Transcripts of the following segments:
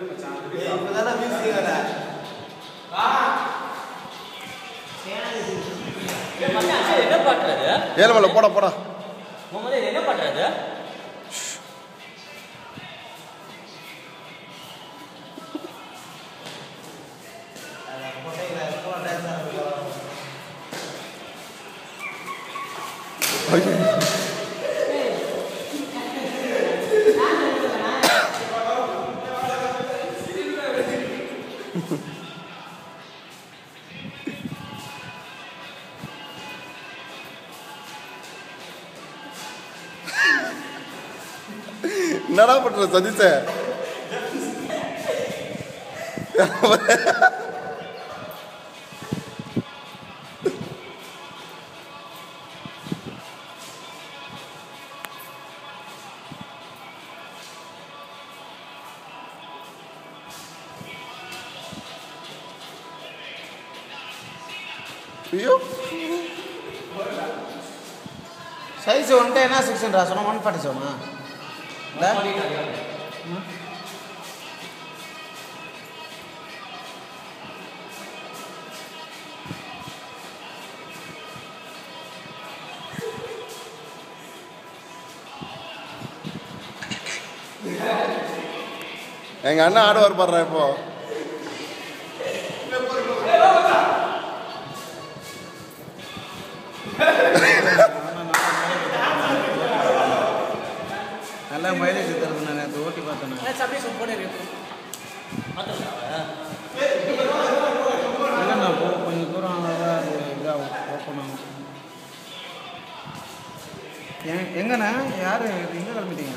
இப்பதானே வீசுகிறேன் மச்சான், சரி, என்ன பண்றது ஏழுமலை போடா போடா முகமது இது என்ன பண்றது என்னடா பண்ற சதீஷ ஐயோ சைஸ் வந்துட்டு என்ன செக்ஷன்டா சொன்னா ஒன் ஃபார்ட்டி செவனா இல்லை எங்க அண்ணன் ஆடுவார் பாடுறேன் இப்போ நல்லா மைலேஜ் தருது நான் நேற்று ஓட்டி பார்த்தேன் இல்லைண்ணா போ கொஞ்சம் தூரம் ஆனால் தான் அது இதாகும் ஓப்பன் ஆகும் எங் எங்கண்ணா யார் எங்கே கிளம்பிட்டீங்க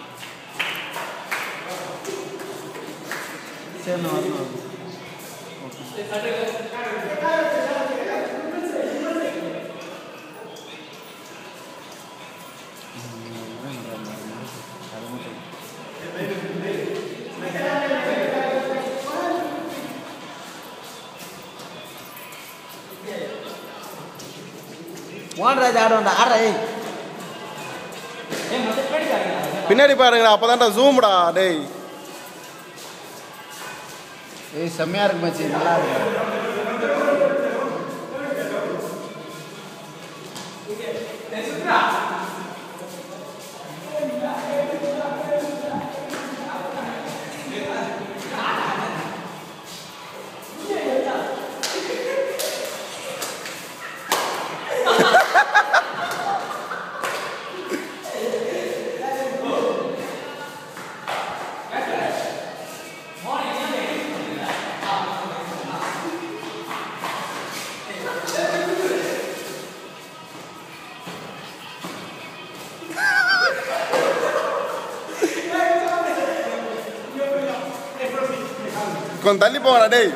சரிண்ணா வரணும் ஓகே மோகன்ராஜ் ஆடுவாண்டா ஆடுறா ஏய் ஏய் மொத்தம் பேடிக்காரங்க பின்னாடி பாருங்கடா அப்பதான்டா ஜூம்டா டேய் ஏய் செம்மையாக இருக்கு மச்சி நல்லா இருக்கு கொஞ்சம் தள்ளி போங்கடா டேய்